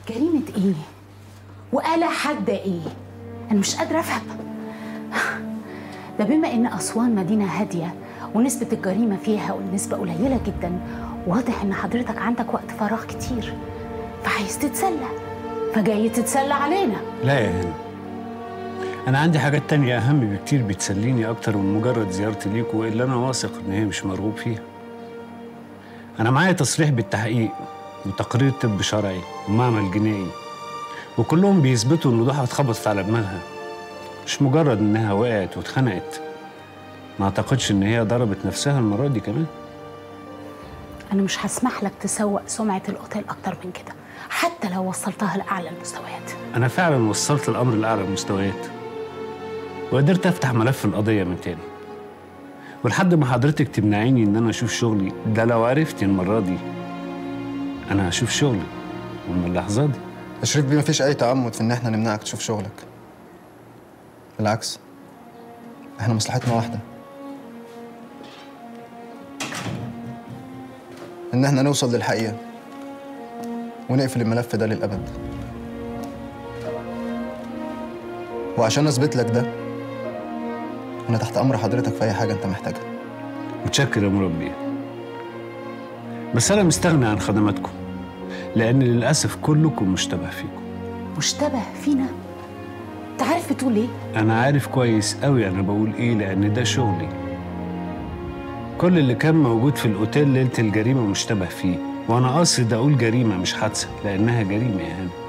جريمة ايه؟ وآلة حادة ايه؟ أنا مش قادرة أفهم ده بما إن أسوان مدينة هادية ونسبة الجريمة فيها والنسبة قليلة جدا واضح إن حضرتك عندك وقت فراغ كتير فعايز تتسلى فجاي تتسلى علينا لا يا هنا أنا عندي حاجات تانية أهم بكتير بتسليني أكتر من مجرد زيارتي ليكوا اللي أنا واثق إن هي مش مرغوب فيها. أنا معايا تصريح بالتحقيق وتقرير طب شرعي ومعمل جنائي وكلهم بيثبتوا إن ضحى اتخبطت على دماغها مش مجرد إنها وقعت واتخنقت ما أعتقدش إن هي ضربت نفسها المرة دي كمان أنا مش هسمح لك تسوق سمعة الأوتيل أكتر من كده حتى لو وصلتها لأعلى المستويات أنا فعلا وصلت الأمر لأعلى المستويات وقدرت أفتح ملف القضية من تاني ولحد ما حضرتك تمنعيني إن أنا أشوف شغلي ده لو عرفتي المرة دي أنا هشوف شغلي ومن اللحظة دي يا شريف بيه مفيش أي تعمد في إن إحنا نمنعك تشوف شغلك بالعكس إحنا مصلحتنا واحدة إن إحنا نوصل للحقيقة ونقفل الملف ده للأبد وعشان أثبت لك ده أنا تحت أمر حضرتك في أي حاجة أنت محتاجها متشكر يا مربي بس أنا مستغني عن خدماتكم لأن للأسف كلكم مشتبه فيكم مشتبه فينا أنت عارف بتقول إيه؟ أنا عارف كويس أوي أنا بقول إيه لأن ده شغلي كل اللي كان موجود في الأوتيل ليلة الجريمة مشتبه فيه وأنا قاصد أقول جريمة مش حادثة لأنها جريمة يا هاني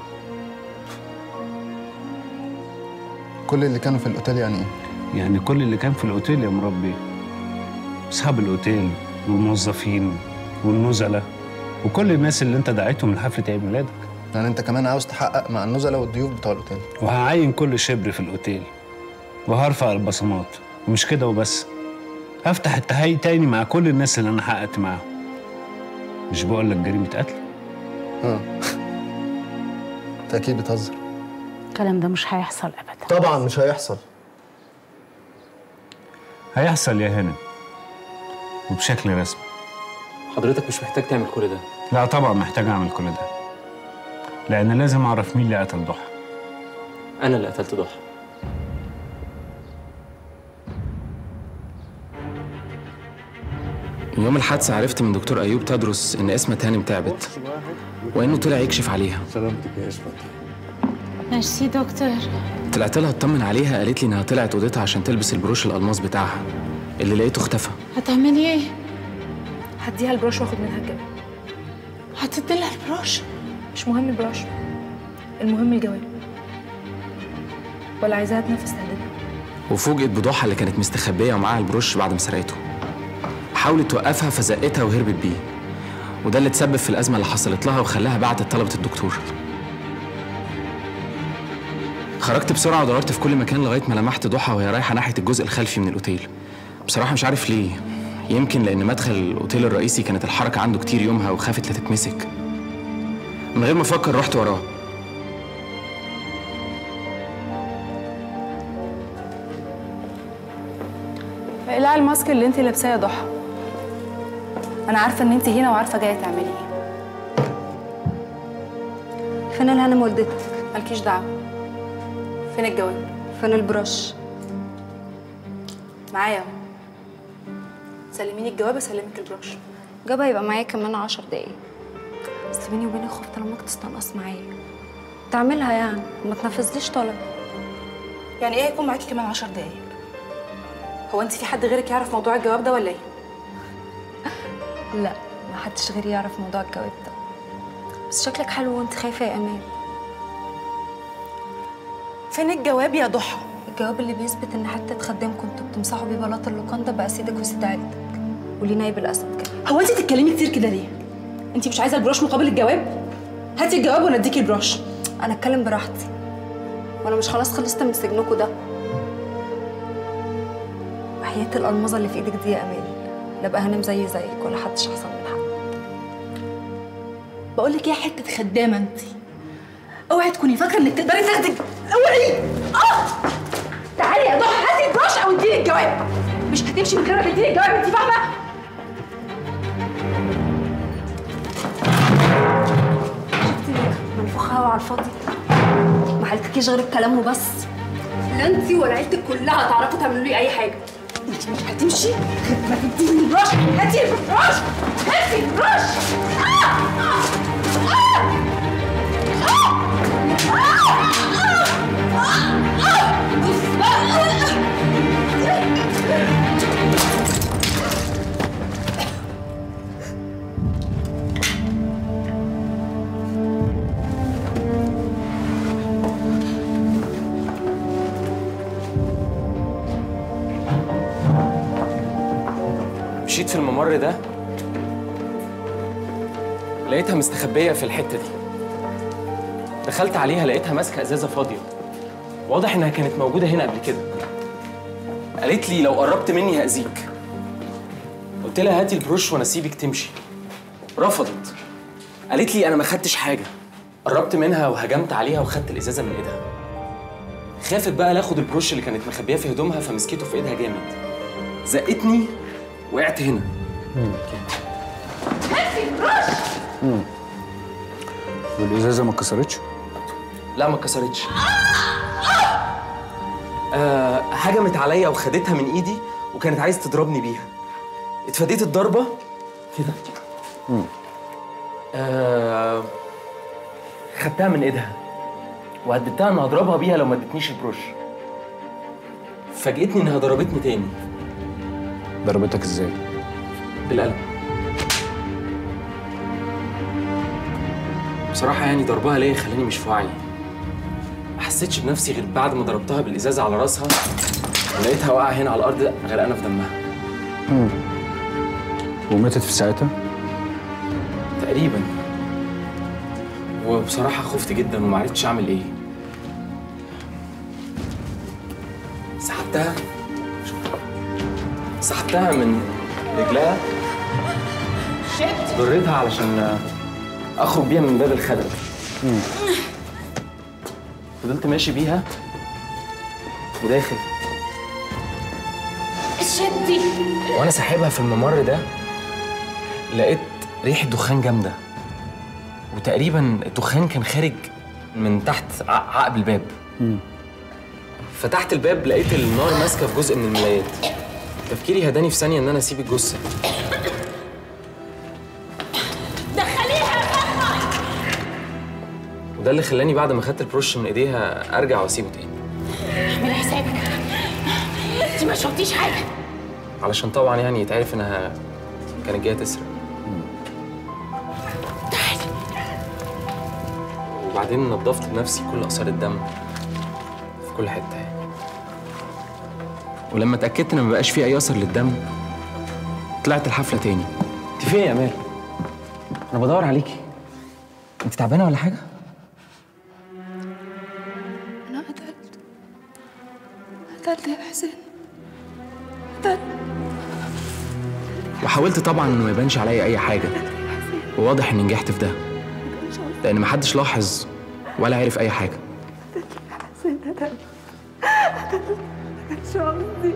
كل اللي كانوا في الأوتيل يعني إيه؟ يعني كل اللي كان في الأوتيل يا مربي أصحاب الأوتيل والموظفين والنزلاء وكل الناس اللي أنت دعيتهم لحفلة عيد ميلادك يعني أنت كمان عاوز تحقق مع النزلاء والضيوف بتوع الأوتيل وهعين كل شبر في الأوتيل وهرفع البصمات ومش كده وبس هفتح التحقيق تاني مع كل الناس اللي أنا حققت معاهم مش بقول لك جريمة قتل اه أنت أكيد بتهزر الكلام ده مش هيحصل أبدا طبعا مش هيحصل هيحصل يا هنا وبشكل رسمي حضرتك مش محتاج تعمل كل ده لا طبعا محتاج أعمل كل ده لأن لازم أعرف مين اللي قتل ضحى انا اللي قتلت ضحى يوم الحادثة عرفت من دكتور أيوب تدرس إن اسمة هانم تعبت وإنه طلع يكشف عليها سلامتك يا اسمك ميرسي دكتور طلعت لها اطمن عليها قالت لي إنها طلعت أوضتها عشان تلبس البروش الألماس بتاعها اللي لقيته اختفى هتعملي إيه؟ هديها البروش واخد منها الجواب هتديلها البروش مش مهم البروش المهم الجواب ولا عايزاها تنفس تهددها وفوجئت بضحى اللي كانت مستخبية ومعاها البروش بعد ما سرقته حاولت توقفها فزقتها وهربت بيه وده اللي تسبب في الأزمة اللي حصلت لها وخلاها بعتت طلبت الدكتور خرجت بسرعة ودورت في كل مكان لغاية ما لمحت ضحى وهي رايحة ناحية الجزء الخلفي من الأوتيل بصراحة مش عارف ليه يمكن لأن مدخل الأوتيل الرئيسي كانت الحركة عنده كتير يومها وخافت لا تتمسك من غير ما أفكر رحت وراه اقلعي الماسك اللي انت لابساه يا ضحى انا عارفه ان انت هنا وعارفه جايه تعملي ايه فين الهانم والدتك مالكيش دعوه فين الجواب فين البروش معايا اهو سلميني الجواب اسلمك البروش جابها يبقى معايا كمان عشر دقايق بس بيني وبينك خفت لما تستنقص معايا تعملها يعني ما تنفذليش طلب يعني ايه هيكون معاكي كمان عشر دقايق هو انت في حد غيرك يعرف موضوع الجواب ده ولا ايه لا ما حدش غيري يعرف موضوع الجواب ده بس شكلك حلو وانت خايفه يا امان فين الجواب يا ضحى الجواب اللي بيثبت ان حتى خدام كنتوا بتمسحوا بيه بلاط اللوكاندا بقى سيدك وسيد عيلتك وليه نايب الاسد كمان هو انت بتتكلمي كتير كده ليه انت مش عايزه البروش مقابل الجواب هاتي الجواب وانا اديكي البروش انا اتكلم براحتي وانا مش خلاص خلصت من سجنكوا ده وحياة الألمظة اللي في ايدك دي يا امال لا بقى هنام زي زيك ولا حدش احسن من حد بقول لك ايه يا حته خدامه انت اوعي تكوني فاكره انك تقدري تاخدي اوعي اه تعالي يا ضحى هاتي البروش او اديني الجواب مش هتمشي من غير ما تديني الجواب انت فاهمه شفتي منفوخه هوا على الفاضي ما حلتكيش غير الكلام وبس لا انت ولا عيلتك كلها تعرفوا تعملوا لي اي حاجه انت مش هتمشي غير ما تديني البراش هاتي البراش هاتي البراش آه! آه! آه! مشيت في الممر ده لقيتها مستخبية في الحتة دي دخلت عليها لقيتها ماسكة ازازة فاضية واضح انها كانت موجودة هنا قبل كده قالت لي لو قربت مني هأذيك قلت لها هاتي البروش وانا اسيبك تمشي رفضت قالت لي انا ما خدتش حاجة قربت منها وهجمت عليها وخدت الازازة من ايدها خافت بقى لاخد البروش اللي كانت مخبياه في هدومها فمسكته في ايدها جامد زقتني وقعت هنا والازازه ما اتكسرتش لا ما اتكسرتش آه هجمت عليا وخدتها من ايدي وكانت عايزه تضربني بيها اتفاديت الضربه كده آه خدتها من ايدها وهددتها ان هضربها بيها لو ما ادتنيش البروش فاجئتني انها ضربتني تاني ضربتك ازاي بالقلم بصراحة يعني ضربها ليا خلاني مش في وعي ما حسيتش بنفسي غير بعد ما ضربتها بالإزازة على راسها ولقيتها واقعة هنا على الأرض غرقانة في دمها وماتت في ساعتها تقريبا وبصراحة خفت جدا وما عرفتش أعمل إيه سحبتها سحبتها من رجلها ضريتها علشان اخرج بيها من باب الخدم فضلت ماشي بيها وداخل شدي وانا ساحبها في الممر ده لقيت ريحه دخان جامده وتقريبا الدخان كان خارج من تحت ع- عقب الباب فتحت الباب لقيت النار ماسكه في جزء من الملايات تفكيري هداني في ثانيه ان انا اسيب الجثه وده اللي خلاني بعد ما خدت البروش من ايديها ارجع واسيبه تاني اعملي حسابك انت ما شفتيش حاجه علشان طبعا يعني يتعرف انها كانت جايه تسرق وبعدين نظفت بنفسي كل اثار الدم في كل حته يعني ولما اتاكدت ان ما بقاش فيه اي اثر للدم طلعت الحفله تاني انت فين يا امال انا بدور عليكي انت تعبانه ولا حاجه انا قتلت قتلت يا حسين قتلت وحاولت طبعا انه ما يبانش عليا اي حاجه وواضح اني نجحت في ده لان محدش لاحظ ولا عرف اي حاجه حسين قتلت ما كانش قصدي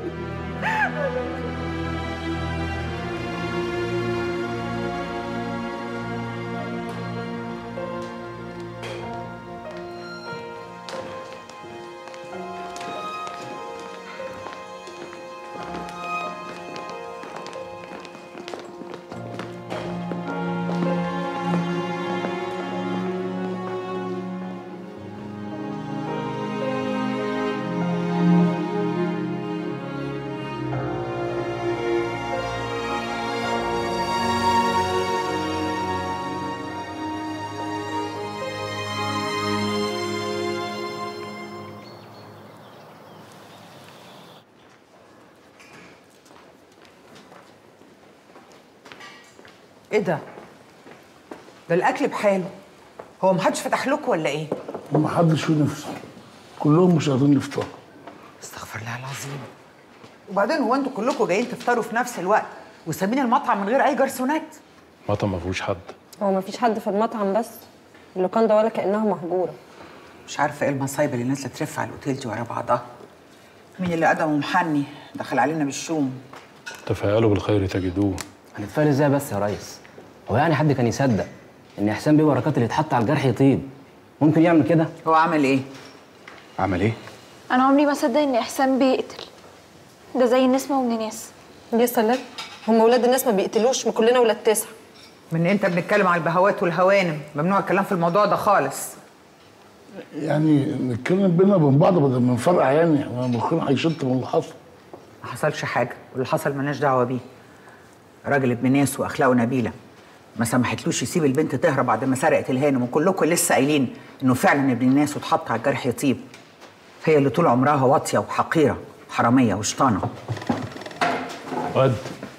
ايه ده؟ ده الاكل بحاله هو محدش فتح لكم ولا ايه؟ ومحدش فيه نفسه كلهم مش قادرين يفطروا استغفر الله العظيم وبعدين هو انتوا كلكم جايين تفطروا في نفس الوقت وسابين المطعم من غير اي جرسونات مطعم ما فيهوش حد هو مفيش حد في المطعم بس اللوكان ده ولا كأنها مهجورة مش عارفه ايه المصايب اللي نازله ترف على الاوتيل دي ورا بعضها مين اللي قدمه محني دخل علينا بالشوم تفاءلوا بالخير تجدوه هنتفائل ازاي بس يا ريس هو يعني حد كان يصدق ان حسام بيه بركات اللي اتحط على الجرح يطيب ممكن يعمل كده هو عمل ايه عمل ايه انا عمري ما صدق ان احسان بيقتل ده زي النسمه والناس يا سلام هم ولاد الناس ما بيقتلوش ما كلنا ولاد تسعه من انت بنتكلم على البهوات والهوانم ممنوع الكلام في الموضوع ده خالص يعني نتكلم بينا وبين بعض بدل ما نفرقع يعني احنا مخنا هيشط من اللي حصل ما حصلش حاجه واللي حصل مالناش دعوه بيه راجل ابن ناس واخلاقه نبيله ما سمحتلوش يسيب البنت تهرب بعد ما سرقت الهانم وكلكم لسه قايلين انه فعلا ابن الناس واتحط على الجرح يطيب هي اللي طول عمرها واطيه وحقيره حراميه وشطانه واد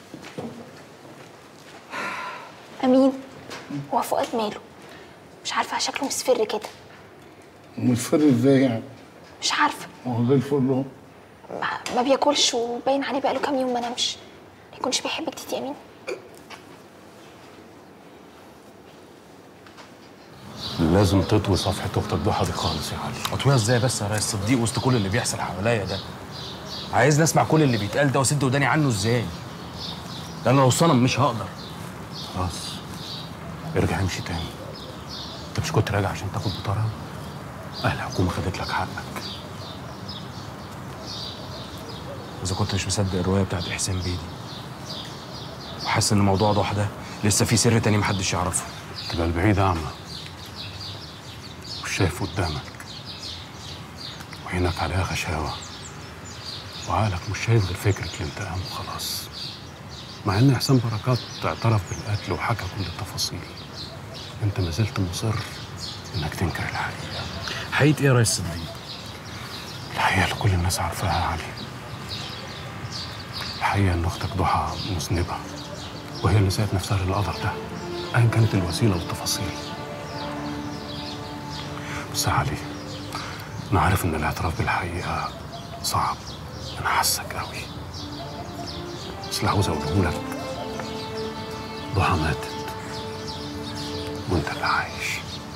امين هو فؤاد ماله مش عارفه شكله مصفر كده مصفر ازاي يعني مش عارفه ما هو زي الفل اهو ما, ما بياكلش وباين عليه بقاله كام يوم ما نامش ما يكونش بيحبك تيتي امين لازم تطوي صفحة أختك ضحى دي خالص يا علي اطويها ازاي بس يا ريس صديق وسط كل اللي بيحصل حواليا ده عايزني اسمع كل اللي بيتقال ده واسد وداني عنه ازاي ده انا لو صنم مش هقدر خلاص ارجع امشي تاني أنت مش كنت راجع عشان تاخد بطارها؟ أهل الحكومة خدت لك حقك اذا كنت مش مصدق الروايه بتاعت احسان بيدي وحاسس ان موضوع ضحى ده لسه فيه سر تاني محدش يعرفه تبقى البعيد أعمى مش شايف قدامك وعينك عليها غشاوة وعقلك مش شايف غير فكرة الانتقام وخلاص مع إن إحسان بركات اعترف بالقتل وحكى كل التفاصيل أنت ما زلت مصر إنك تنكر الحقيقة حقيقة إيه يا ريس صديق؟ الحقيقة اللي كل الناس عارفاها يا علي الحقيقة إن أختك ضحى مذنبة وهي اللي ساعدت نفسها للقدر ده أيا كانت الوسيلة والتفاصيل بس يا علي أنا عارف إن الاعتراف بالحقيقة صعب أنا حاسك قوي بس اللي عاوز أقوله لك ضحى ماتت وأنت اللي عايش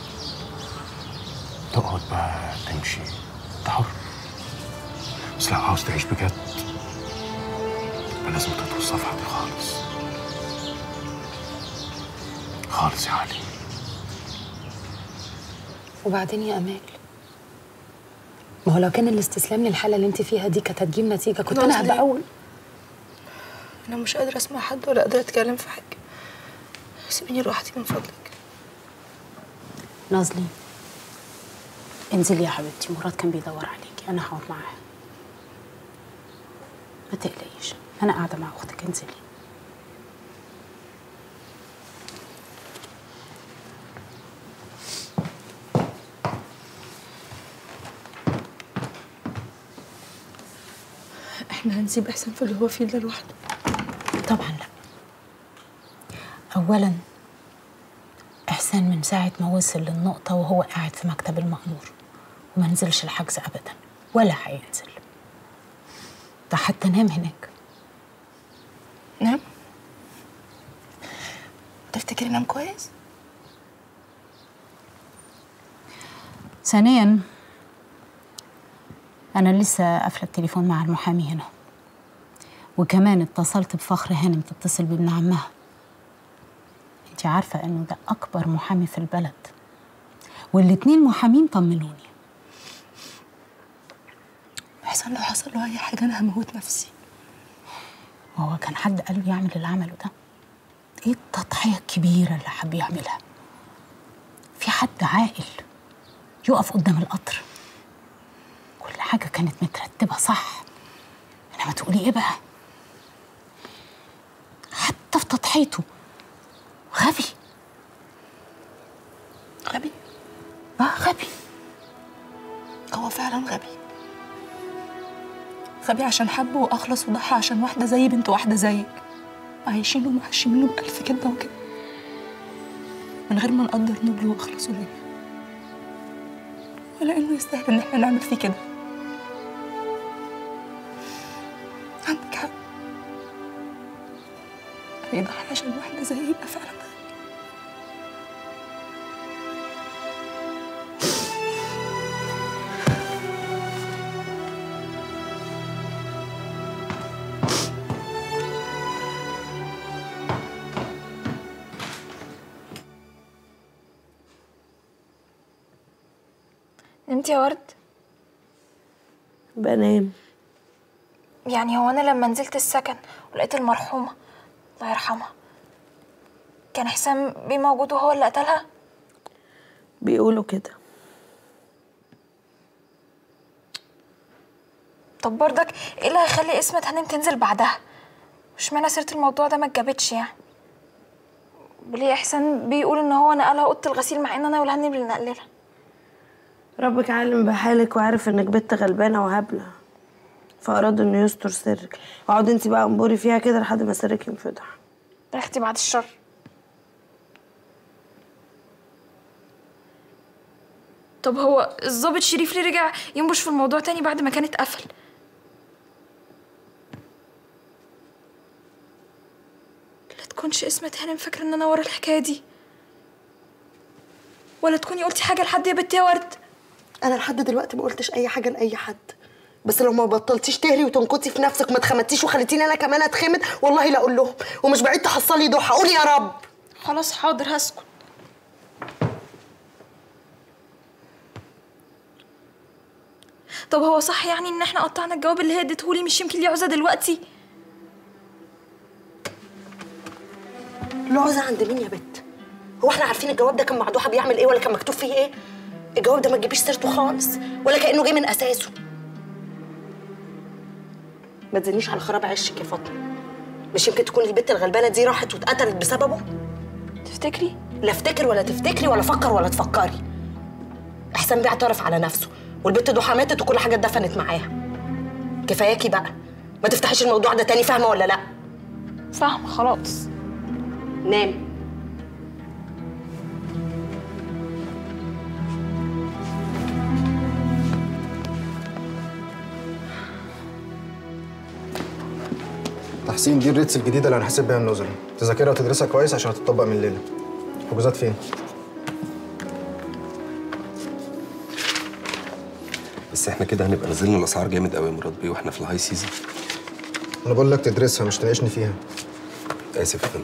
تقعد بقى تمشي أنت حر بس لو عاوز تعيش بجد يبقى لازم تطوي الصفحة دي خالص خالص يا علي وبعدين يا امال ما هو لو كان الاستسلام للحاله اللي انت فيها دي كانت هتجيب نتيجه كنت انا هبقى اول انا مش قادره اسمع حد ولا قادره اتكلم في حاجه سيبيني لوحدي من فضلك نازلي انزلي يا حبيبتي مراد كان بيدور عليكي انا هقعد معاها ما تقلقيش انا قاعده مع اختك انزلي احنا هنسيب احسن في اللي هو فيه ده لوحده طبعا لا اولا احسان من ساعه ما وصل للنقطه وهو قاعد في مكتب المأمور وما نزلش الحجز ابدا ولا هينزل ده حتى نام هناك نام تفتكري نام كويس ثانيا انا لسه قافله التليفون مع المحامي هنا وكمان اتصلت بفخر هانم تتصل بابن عمها انت عارفه انه ده اكبر محامي في البلد والاتنين محامين طمنوني احسن لو حصل له اي حاجه انا هموت نفسي وهو كان حد قال له يعمل اللي عمله ده ايه التضحيه الكبيره اللي حب يعملها في حد عاقل يقف قدام القطر كل حاجه كانت مترتبه صح انما تقولي ايه بقى حتى في تضحيته غبي غبي اه غبي هو فعلا غبي غبي عشان حب واخلص وضحى عشان واحده زي بنت واحده زيك عايشين ومعشمينه بألف كدبه وكده من غير ما نقدر نبله واخلصه ليا ولا انه يستاهل ان احنا نعمل فيه كده عندك حق يضحي عشان واحده زي يبقى فعلا غبي. نمتي يا ورد بنام يعني هو انا لما نزلت السكن ولقيت المرحومه الله يرحمها كان حسام بيه موجود وهو اللي قتلها بيقولوا كده طب برضك ايه اللي هيخلي اسمة هانم تنزل بعدها مش معنى سيرة الموضوع ده ما اتجابتش يعني وليه احسان بيقول ان هو نقلها اوضه الغسيل مع ان انا والهانم اللي نقللها ربك عالم بحالك وعارف انك بنت غلبانه وهبله فاراد انه يستر سرك اقعد انت بقى انبري فيها كده لحد ما سرك ينفضح يا اختي بعد الشر طب هو الظابط شريف ليه رجع ينبش في الموضوع تاني بعد ما كان اتقفل لا تكونش اسمة هانم فاكرة ان انا ورا الحكاية دي ولا تكوني قلتي حاجة لحد يا بنت يا ورد انا لحد دلوقتي ما قلتش اي حاجه لاي حد بس لو ما بطلتيش تهري وتنكتي في نفسك وما اتخمدتيش وخليتيني انا كمان اتخمد والله لا اقول لهم ومش بعيد تحصلي ضحى قولي يا رب خلاص حاضر هسكت طب هو صح يعني ان احنا قطعنا الجواب اللي هي اديتهولي مش يمكن ليه عوزة دلوقتي العوزة عند مين يا بت هو احنا عارفين الجواب ده كان مع ضحى بيعمل ايه ولا كان مكتوب فيه ايه الجواب ده ما تجيبيش سيرته خالص ولا كانه جه من اساسه ما تزنيش على خراب عشك يا فاطمه مش يمكن تكون البت الغلبانه دي راحت واتقتلت بسببه تفتكري لا افتكر ولا تفتكري ولا فكر ولا تفكري احسن بيعترف على نفسه والبت ضحى ماتت وكل حاجه اتدفنت معاها كفاياكي بقى ما تفتحيش الموضوع ده تاني فاهمه ولا لا فاهمة خلاص نام تحسين دي الريتس الجديده اللي هنحاسب بيها النظري تذاكرها وتدرسها كويس عشان هتطبق من الليله حجوزات فين بس احنا كده هنبقى نزلنا الاسعار جامد قوي يا مراد بيه واحنا في الهاي سيزون انا بقول لك تدرسها مش تناقشني فيها اسف يا فندم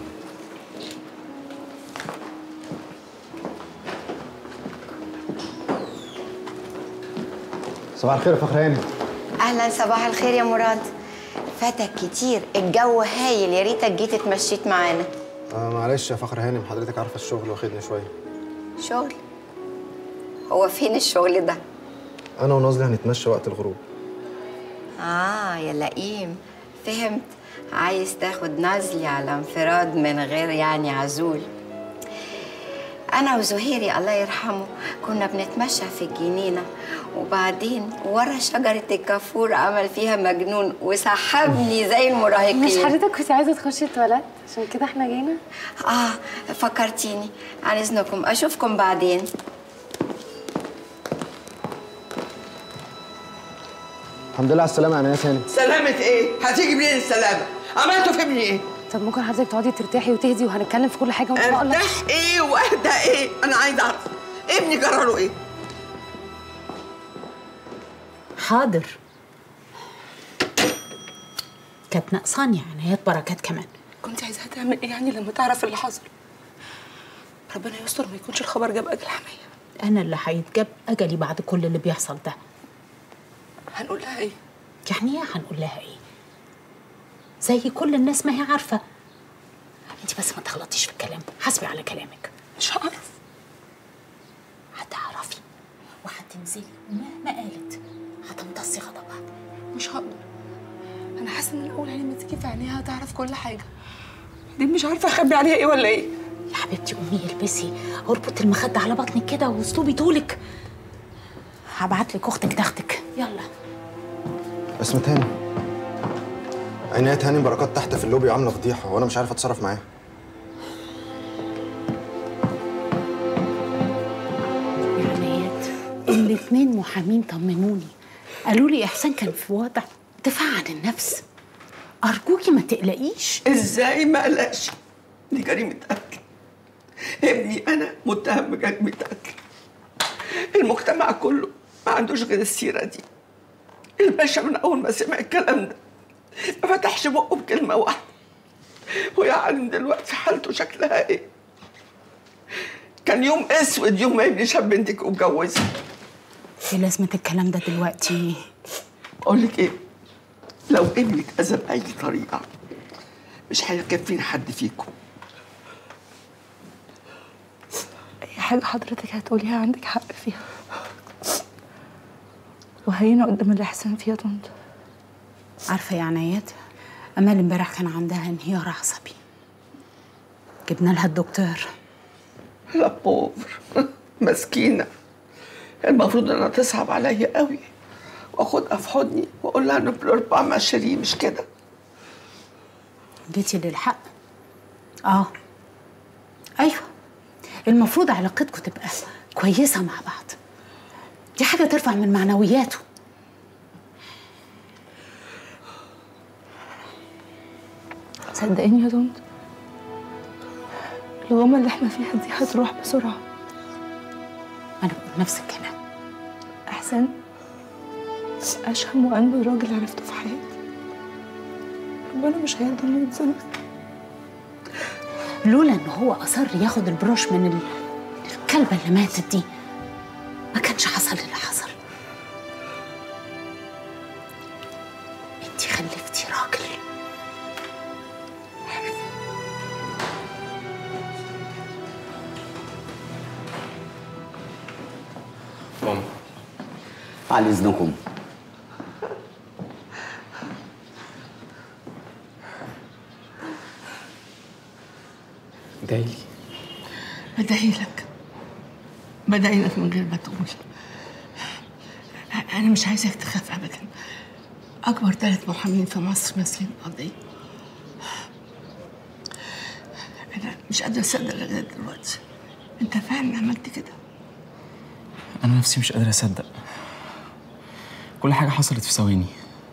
صباح الخير يا فخراني اهلا صباح الخير يا مراد فاتك كتير الجو هايل يا ريتك جيت اتمشيت معانا آه معلش يا فخر هانم حضرتك عارفه الشغل واخدني شويه شغل هو فين الشغل ده انا ونازلي هنتمشى وقت الغروب اه يا لئيم فهمت عايز تاخد نازلي على انفراد من غير يعني عزول انا وزهيري الله يرحمه كنا بنتمشى في الجنينه وبعدين ورا شجره الكافور عمل فيها مجنون وسحبني زي المراهقين مش حضرتك كنت عايزه تخشي التواليت عشان كده احنا جينا اه فكرتيني عن اذنكم اشوفكم بعدين الحمد لله على السلامه يا ناس هانم سلامة ايه؟ هتيجي منين السلامة؟ عملتوا في ابني ايه؟ طب ممكن حضرتك تقعدي ترتاحي وتهدي وهنتكلم في كل حاجه وان شاء الله ارتاح ايه واهدى ايه؟ انا عايزه اعرف ابني جرى له ايه؟ حاضر كانت ناقصاني عنايات بركات كمان كنت عايزاها تعمل ايه يعني لما تعرف اللي حصل ربنا يستر ما يكونش الخبر جاب اجل حمايه انا اللي هيتجاب اجلي بعد كل اللي بيحصل ده هنقول لها ايه يعني ايه هنقول لها ايه زي كل الناس ما هي عارفه انت بس ما تغلطيش في الكلام حاسبي على كلامك مش هعرف هتعرفي وهتنزلي ومهما قالت هتمتصي غضبها مش هقدر انا حاسه ان الاول عيني ما تيجي في عينيها هتعرف كل حاجه دي مش عارفه اخبي عليها ايه ولا ايه يا حبيبتي قومي البسي اربطي المخده على بطنك كده واسلوبي طولك هبعت لك اختك تاخدك يلا اسمة هانم عينيات هانم بركات تحت في اللوبي وعامله فضيحه وانا مش عارف اتصرف معاها عنايات الاتنين محامين طمنوني قالوا لي احسان كان في وضع دفاع عن النفس ارجوكي ما تقلقيش ازاي ما قلقش؟ دي جريمة قتل ابني انا متهم بجريمة قتل المجتمع كله ما عندوش غير السيرة دي الباشا من اول ما سمع الكلام ده ما فتحش بقه بكلمة واحدة ويا عالم دلوقتي حالته شكلها ايه كان يوم اسود يوم ما ابني شاب بنتك واتجوزها ايه لازمه الكلام ده دلوقتي اقول لك ايه لو ابنك اذى باي طريقه مش هيكفينا حد فيكم اي حاجه حضرتك هتقوليها عندك حق فيها وهينا قدام اللي احسن فيها طنط عارفه يا عنايات امال امبارح كان عندها انهيار عصبي جبنا لها الدكتور لا بوفر مسكينه المفروض انها تصعب عليا قوي واخدها في حضني واقول لها نبلور با مع شيرين مش كده جيتي للحق اه ايوه المفروض علاقتكم تبقى كويسه مع بعض دي حاجه ترفع من معنوياته صدقيني يا طنط الغمة اللي احنا فيها دي هتروح بسرعة أنا بقول نفس الكلام أحسن أشهم وأنبل راجل عرفته في حياتي ربنا مش هيرضى إنه يتظلم لولا ان هو اصر ياخد البروش من ال- الكلبه اللي ماتت دي ما كانش حصل اللي حصل انتي خلفتي راجل ماما على اذنكم ادعيلي بدعي لك بدعي لك من غير ما تقول أنا مش عايزك تخاف أبدا أكبر ثلاث محامين في مصر ماسكين القضية أنا مش قادرة أصدق لغاية دلوقتي أنت فعلا عملت كده انا نفسي مش قادر اصدق كل حاجه حصلت في ثواني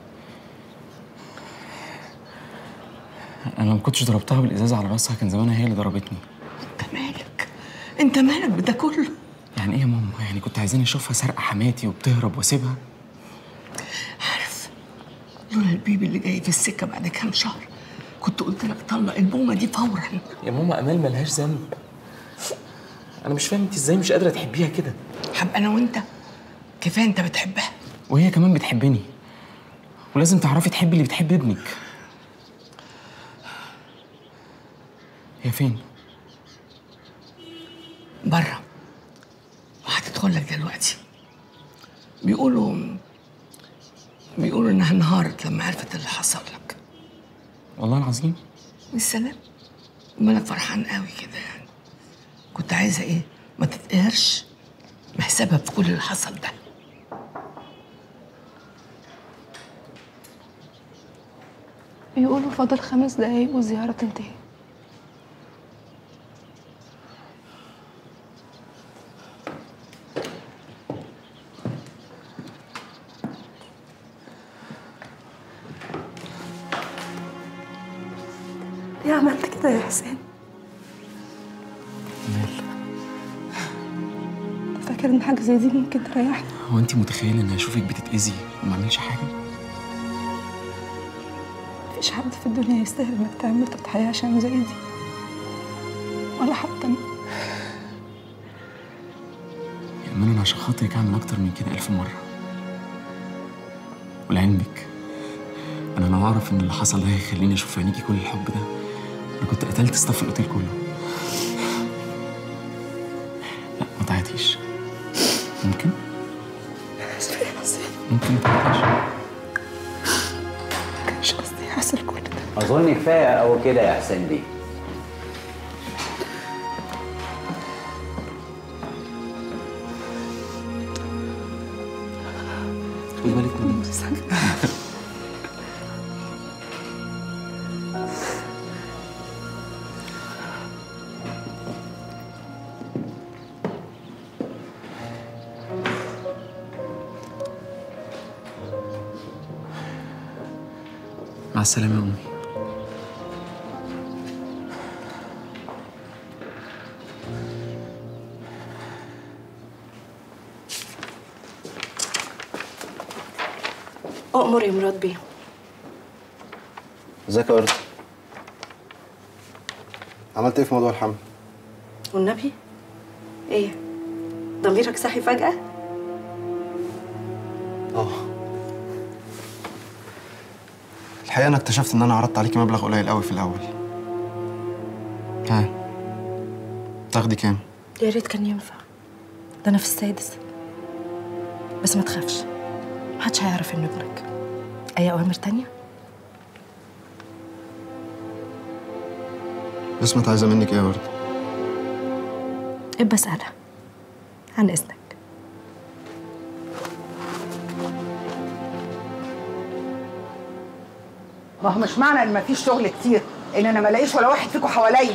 انا لو ما كنتش ضربتها بالازازه على راسها كان زمانها هي اللي ضربتني أنت مالك أنت مالك بده كله يعني ايه يا ماما يعني كنت عايزاني اشوفها سارقه حماتي وبتهرب واسيبها عارف لولا البيبي اللي جاي في السكة بعد كام شهر كنت قلت لك طلق البومة دي فورا يا ماما امال ملهاش ذنب انا مش فاهم انت ازاي مش قادره تحبيها كده حب أنا وأنت كفاية أنت بتحبها وهي كمان بتحبني ولازم تعرفي تحبي اللي بتحب ابنك هي فين بره وهتدخل لك دلوقتي بيقولوا بيقولوا انها انهارت لما عرفت اللي حصل لك والله العظيم بالسلام مالك فرحان قوي كده يعني كنت عايزه ايه ما تتقهرش ما هي سبب في كل اللي حصل ده بيقولوا فاضل خمس دقايق والزيارة تنتهي ليه عملت كده يا حسين؟ فاكر ان حاجة زي دي ممكن تريحني هو انت متخيله اني اشوفك بتتاذي وما اعملش حاجه مفيش حد في الدنيا يستاهل انك تعمل تضحية عشان زي دي ولا حتى أنا. يا امان انا عشان خاطرك اعمل اكتر من كده الف مره ولعلمك انا لو اعرف ان اللي حصل ده هيخليني اشوف في عينيكي كل الحب ده انا كنت قتلت ستاف الاوتيل كله لا ما تعيطيش ممكن اسفة يا حسين ممكن ما تعيطيش مكانش قصدي يحصل كل ده اظن كفايه قوي كده يا حسين بيه خدي بالك مني مع السلامه يا امي أؤمر يا مراد بيه ازيك يا ورد عملت ايه في موضوع الحمل والنبي إيه ضميرك صحي فجأة اه الحقيقة أنا اكتشفت إن أنا عرضت عليكي مبلغ قليل قوي في الأول ها تاخدي كام؟ يا ريت كان ينفع ده انا في السادس بس ما تخافش محدش هيعرف انه ابنك اي اوامر تانية اسمت عايزة منك إيه يا ورد؟ ابقى اسالها عن اذنك ما هو مش معنى ان مفيش شغل كتير ان انا ما الاقيش ولا واحد فيكم حواليا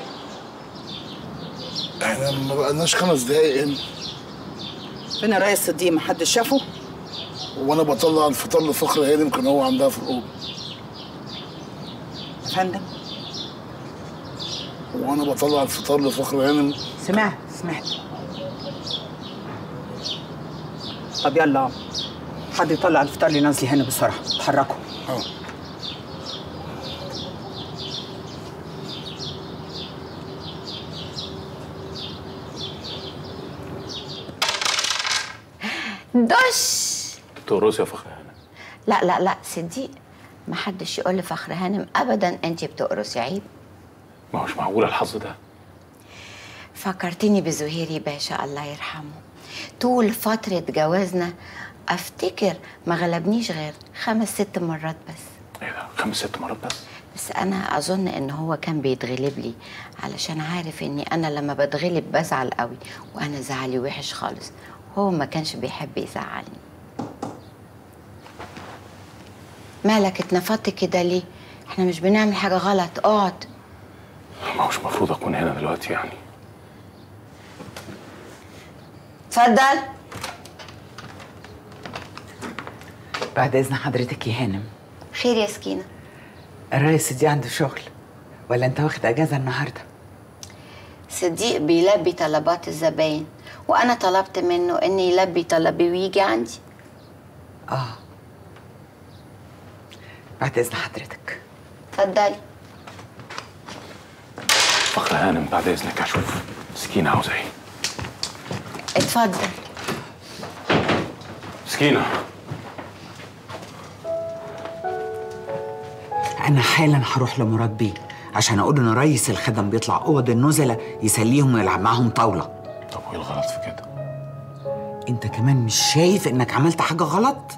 احنا ما بقالناش خمس دقايق هنا فين الرئيس صديق محدش شافه وانا بطلع الفطار لفخر هانم كان هو عندها في الاوضه يا فندم وانا بطلع الفطار لفخر هانم سمعت سمعت طب يلا حد يطلع الفطار لنازلي هنا بسرعه اتحركوا دش بتقرصي يا فخر هانم لا لا لا صديق ما حدش يقول لفخر هانم ابدا انت بتقرصي عيب ما هوش معقول الحظ ده فكرتني بزهيري باشا الله يرحمه طول فترة جوازنا افتكر ما غلبنيش غير خمس ست مرات بس ايه ده خمس ست مرات بس بس انا اظن ان هو كان بيتغلب لي علشان عارف اني انا لما بتغلب بزعل قوي وانا زعلي وحش خالص هو ما كانش بيحب يزعلني مالك اتنفضت كده ليه احنا مش بنعمل حاجة غلط اقعد ما هوش المفروض اكون هنا دلوقتي يعني اتفضل بعد اذن حضرتك يا هانم خير يا سكينة الرئيس دي عنده شغل ولا انت واخد اجازه النهارده صديق بيلبي طلبات الزباين وانا طلبت منه ان يلبي طلبي ويجي عندي اه بعد اذن حضرتك اتفضلي فخر هانم بعد اذنك اشوف سكينه عاوزه ايه اتفضل سكينه انا حالا هروح لمراد بيه عشان اقول ان رئيس الخدم بيطلع اوض النزلاء يسليهم ويلعب معاهم طاوله طب وايه الغلط في كده انت كمان مش شايف انك عملت حاجه غلط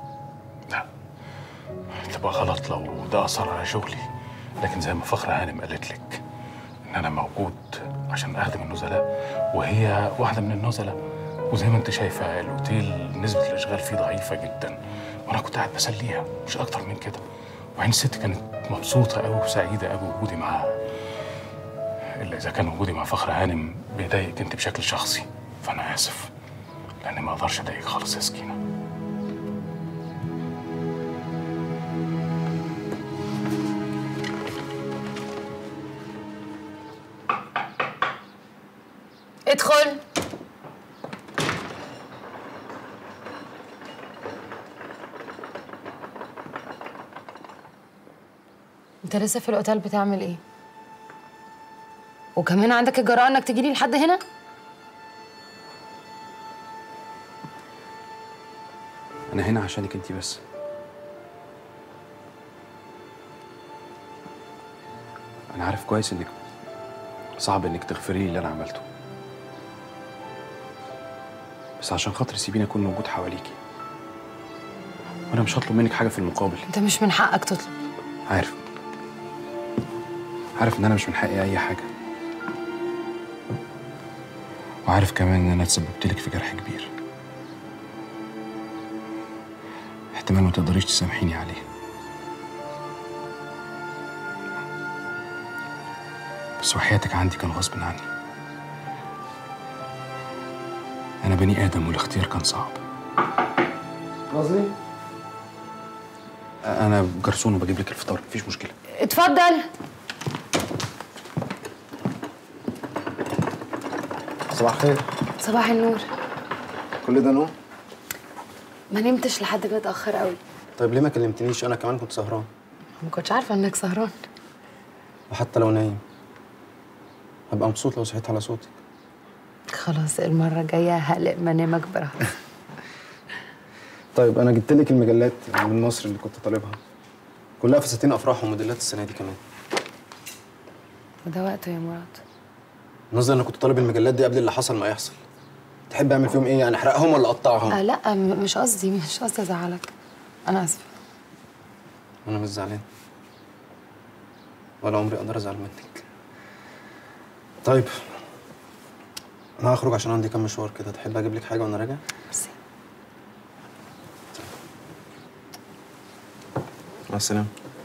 تبقى غلط لو ده اثر على شغلي لكن زي ما فخر هانم قالت لك ان انا موجود عشان اخدم النزلاء وهي واحده من النزلاء وزي ما انت شايفه الاوتيل نسبه الاشغال فيه ضعيفه جدا وانا كنت قاعد بسليها مش اكتر من كده وبعدين الست كانت مبسوطه قوي وسعيده قوي بوجودي معاها الا اذا كان وجودي مع فخر هانم بيضايقك انت بشكل شخصي فانا اسف لاني ما اقدرش اضايقك خالص يا سكينه ادخل انت لسه في الاوتيل بتعمل ايه وكمان عندك الجرأة انك تجيلي لحد هنا انا هنا عشانك انت بس انا عارف كويس انك صعب انك تغفري لي اللي انا عملته بس عشان خاطر سيبيني اكون موجود حواليكي وانا مش هطلب منك حاجه في المقابل انت مش من حقك تطلب عارف عارف ان انا مش من حقي اي حاجه وعارف كمان ان انا تسببت لك في جرح كبير احتمال ما تقدريش تسامحيني عليه بس وحياتك عندي كان غصب عني انا بني ادم والاختيار كان صعب نازلي انا جرسون وبجيب لك الفطار مفيش مشكله اتفضل صباح الخير صباح النور كل ده نوم ما نمتش لحد متأخر قوي طيب ليه ما كلمتنيش انا كمان كنت سهران ما كنتش عارفة انك سهران وحتى لو نايم هبقى مبسوط لو صحيت على صوتك خلاص المرة الجاية هقلق منامك براحتك طيب انا جبت لك المجلات من مصر اللي كنت طالبها كلها فساتين افراح وموديلات السنه دي كمان وده وقته يا مراد نظرا انا كنت طالب المجلات دي قبل اللي حصل ما يحصل تحب اعمل فيهم ايه يعني احرقهم ولا اقطعهم آه لا م- مش قصدي مش قصدي ازعلك انا اسفه انا مش زعلان ولا عمري اقدر ازعل منك طيب انا هخرج عشان عندي كام مشوار كده تحب اجيب لك حاجه وانا راجع ميرسي مع السلامه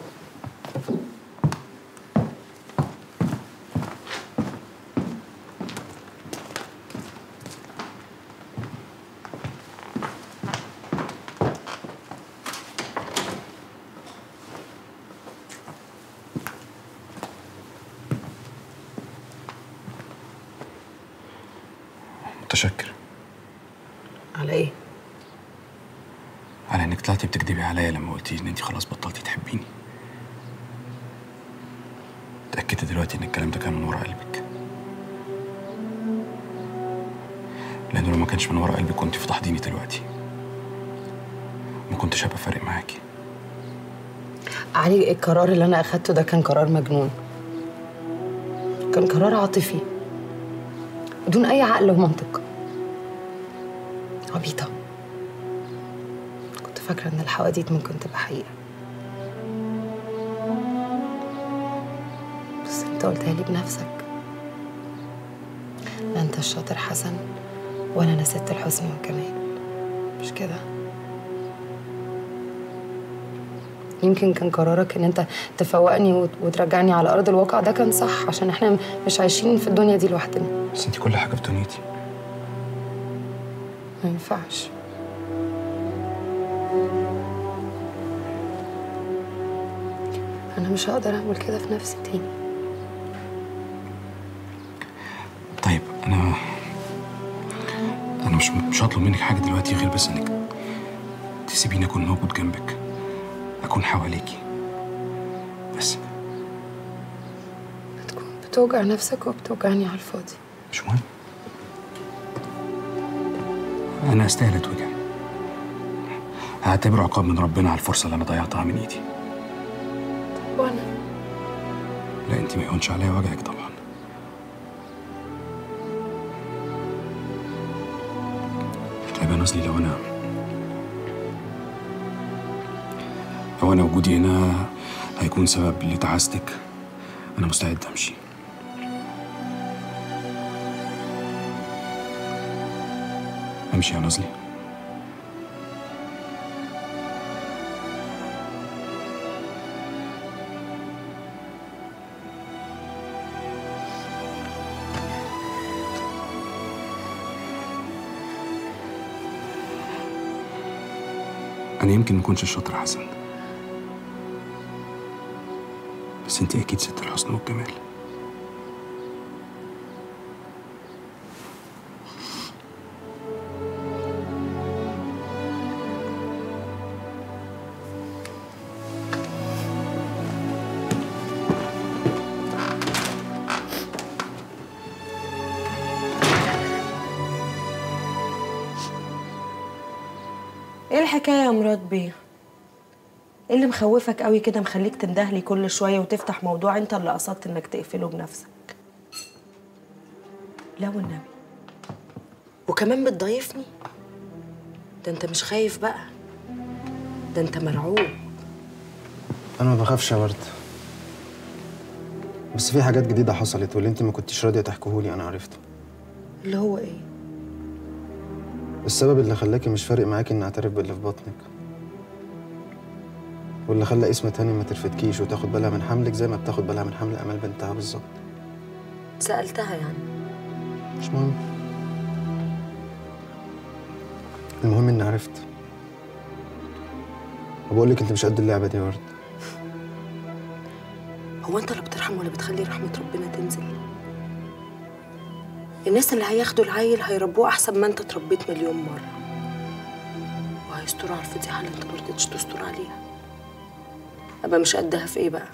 متشكر على ايه؟ على انك طلعتي بتكدبي عليا لما قلتي ان انت خلاص بطلتي تحبيني اتاكدت دلوقتي ان الكلام ده كان من ورا قلبك لانه لو ما كانش من ورا قلبك كنت فضحتيني دلوقتي ما كنتش هبقى فارق معاكي علي القرار اللي انا اخدته ده كان قرار مجنون كان قرار عاطفي بدون اي عقل ومنطق عبيطه كنت فاكره ان الحواديت ممكن تبقى حقيقه بس انت قلتها لي بنفسك لا انت الشاطر حسن ولا انا ست الحسن والجمال مش كده يمكن كان قرارك ان انت تفوقني وت- وترجعني على ارض الواقع ده كان صح عشان احنا مش عايشين في الدنيا دي لوحدنا بس انت كل حاجه في دنيتي ما ينفعش انا مش هقدر اعمل كده في نفسي تاني طيب انا انا مش مش هطلب منك حاجه دلوقتي غير بس انك تسيبيني اكون موجود جنبك اكون حواليكي بس بتوجع نفسك وبتوجعني على الفاضي مش مهم انا استاهل اتوجع هعتبره عقاب من ربنا على الفرصه اللي انا ضيعتها من ايدي وانا لا انت ما يهونش عليا وجعك طبعا طيب يا نازلي لو انا لو انا وجودي هنا هيكون سبب لتعاستك انا مستعد امشي امشي يا نازلي انا يمكن ما اكونش شاطر حسن بس انت اكيد ست الحسن والجمال ايه الحكايه يا مراد بيه ايه اللي مخوفك قوي كده مخليك تندهلي كل شويه وتفتح موضوع انت اللي قصدت انك تقفله بنفسك لا والنبي وكمان بتضايفني ده انت مش خايف بقى ده انت مرعوب انا ما بخافش يا ورد بس في حاجات جديده حصلت واللي انت ما كنتيش راضيه تحكيهولي انا عرفته اللي هو ايه السبب اللي خلاكي مش فارق معاكي اني اعترف باللي في بطنك واللي خلى اسم تاني ما ترفدكيش وتاخد بالها من حملك زي ما بتاخد بالها من حمل امل بنتها بالظبط سالتها يعني مش مهم المهم اني عرفت وبقول لك انت مش قد اللعبه دي يا ورد هو انت اللي بترحم ولا بتخلي رحمه ربنا تنزل الناس اللي هياخدوا العيل هيربوه احسن ما انت اتربيت مليون مره وهيستروا على الفضيحه اللي انت مرضتش تستر عليها ابقى مش قدها في ايه بقى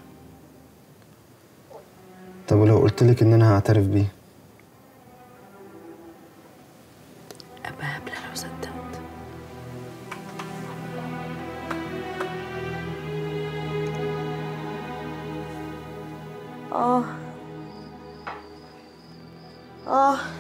طب ولو قلت لك ان انا هعترف بيه ابقى هبله لو صدقت اه اه